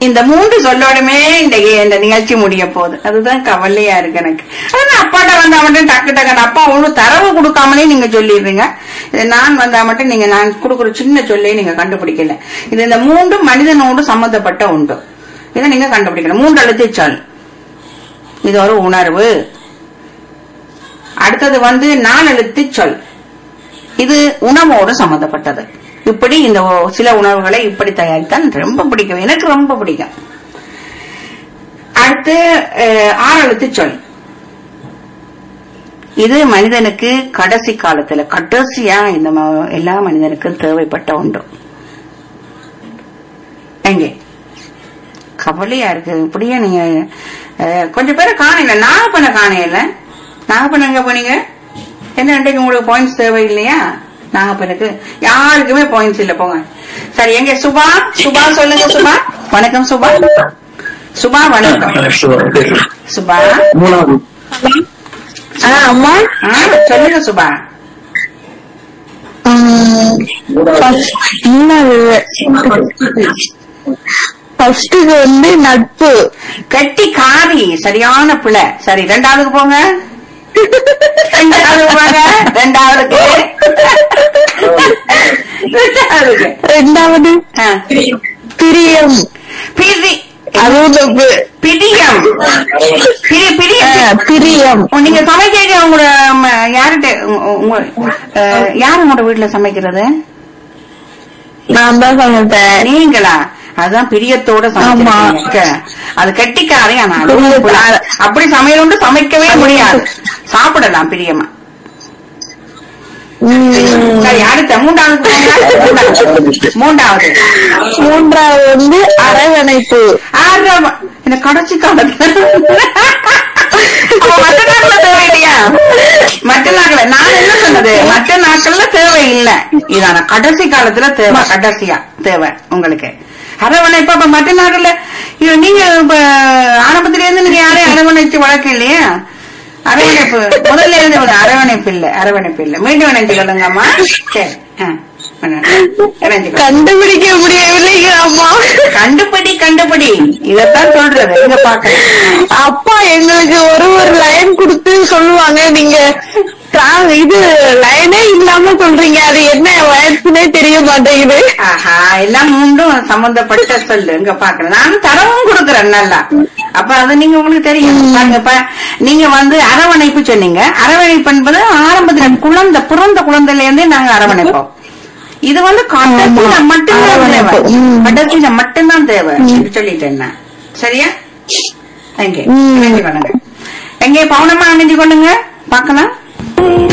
இந்த மூன்று சொல்லோடுமே இந்த இந்த நிகழ்ச்சி முடிய போகுது அதுதான் கவலையா இருக்கு எனக்கு ஆனா அப்பாட்ட வந்தா மட்டும் டக்கு டக்கு அப்பா ஒன்றும் தரவு கொடுக்காமலே நீங்க சொல்லிடுறீங்க இது நான் வந்தா மட்டும் நீங்க நான் கொடுக்குற சின்ன சொல்லே நீங்க கண்டுபிடிக்கல இது இந்த மூன்று மனிதனோடு சம்பந்தப்பட்ட உண்டு இதை நீங்க கண்டுபிடிக்கணும் மூன்று எழுத்து சொல் இது ஒரு உணர்வு அடுத்தது வந்து நாலு எழுத்து சொல் இது உணவோடு சம்பந்தப்பட்டது இப்படி இந்த ஒ- சில உணவுகளை இப்படி தயாரித்தான் ரொம்ப பிடிக்கும் எனக்கு ரொம்ப பிடிக்கும் அடுத்து அஹ், ஆறு எழுத்து சொல் இது மனிதனுக்கு கடைசி காலத்துல கடைசியா இந்த ம- எல்லா மனிதனுக்கும் தேவைப்பட்ட ஒன்று எங்கே கவலையா இருக்கு இப்படியே நீங்க அஹ், கொஞ்சம் பேரை காணையில நாகப்பண்ண காணையில நாகப்பண்ண எங்க போனீங்க என்ன இன்றைக்கு உங்களுக்கு பாயிண்ட்ஸ் தேவை இல்லையா நாகப்பனுக்கு யாருக்குமே பாயிண்ட்ஸ் இல்ல போங்க சரி எங்க சுபா சுபா சொல்லுங்க சுபா வணக்கம் சுபா சுபா வணக்கம் சுபா மூணாவது ஆ, அம்மா ஆ, சொல்லுங்க சுபா ஃபர்ஸ்டுக்கு வந்து நட்பு கட்டி காரி சரியான பிள்ளை சரி ரெண்டாவதுக்கு போங்க ரெண்டாவது போங்க ரெண்டாவதுக்கு ரெண்டாவதுக்கு ரெண்டாவது ஆ. பிரியம் பிரி அதுவும் தப்பு பிரியம் பிரி ஆ, பிரியம் பிரியம் ஓ, நீங்க சமைக்க உங்களோட ம, யார்கிட்ட உங்க- உங்க அஹ், யார் உங்களோட வீட்டுல சமைக்கிறது நான் தான் சமைப்பேன் நீங்களா அதுதான் பிரியத்தோட ஆமா. சமைக்க அது கெட்டிக்காரே ஆனா அது பிரியத்தோட. புல- அப்படி சமையல் உண்டு சமைக்கவே முடியாது சாப்பிடலாம் பிரியமா ம். சரி அடுத்த மூன்றாவது போங்க. மூன்றாவது மூன்றாவது வந்து அரவணைப்பு ஆறாவது இந்த கடைசி காலத்துல அப்ப மற்ற நாட்கள தேவை இல்லையா மற்ற நாட்கள நான் என்ன சொன்னது மற்ற நாட்கள்ல தேவை இல்ல இதான கடைசி காலத்துல தேவை கடைசியா தேவை உங்களுக்கு அரவணைப்பு அப்ப மற்ற நாட்கள்ல இது நீங்க இப்ப ஆரம்பத்துல இருந்து நீங்க யாரையும் அரவணைச்சு வளர்க்க இல்லையா அரவணைப்பு முதல்ல இருந்து ஒரு அரவணைப்பு இல்ல அரவணைப்பு இல்ல மீண்டும் இணைஞ்சு கொள்ளுங்கம்மா சரி ஆ, இணைஞ்சு கொள்ளுங்க. கண்டுபிடிக்க முடியவில்லைங்க அம்மா கண்டுபிடி கண்டுபிடி இதத்தான் சொல்றது இங்க பாக்க அப்பா எங்களுக்கு ஒரு ஒரு லைன் கொடுத்து சொல்லுவாங்க நீங்க tra- இது லைனே இல்லாம சொல்றீங்க அது என்ன வயசுனே தெரிய மாட்டேங்குது ஆஹா எல்லாம் மூன்றும் சம்பந்தப்பட்ட சொல்லு இங்க பாக்குறேன் நான் தரவும் கொடுக்குறேன் நல்லா அப்ப அது நீங்க உங்களுக்கு தெரியும் பாருங்க இப்ப நீங்க வந்து அரவணைப்பு சொன்னீங்க அரவணைப்பு என்பது ஆரம்பத்துல குழந்தை பிறந்த குழந்தையில இருந்தே நாங்க அரவணைப்போம் இது வந்து கடைசியில மட்டும்தான் அரவணைப்பு. தேவை ம். கடைசியில மட்டும்தான் தேவை இது சொல்லிட்டேன் நான். சரியா எங்கே ம். இணைஞ்சு கொள்ளுங்க எங்கே பவுனமா அணிஞ்சு கொள்ளுங்க பாக்கலாம்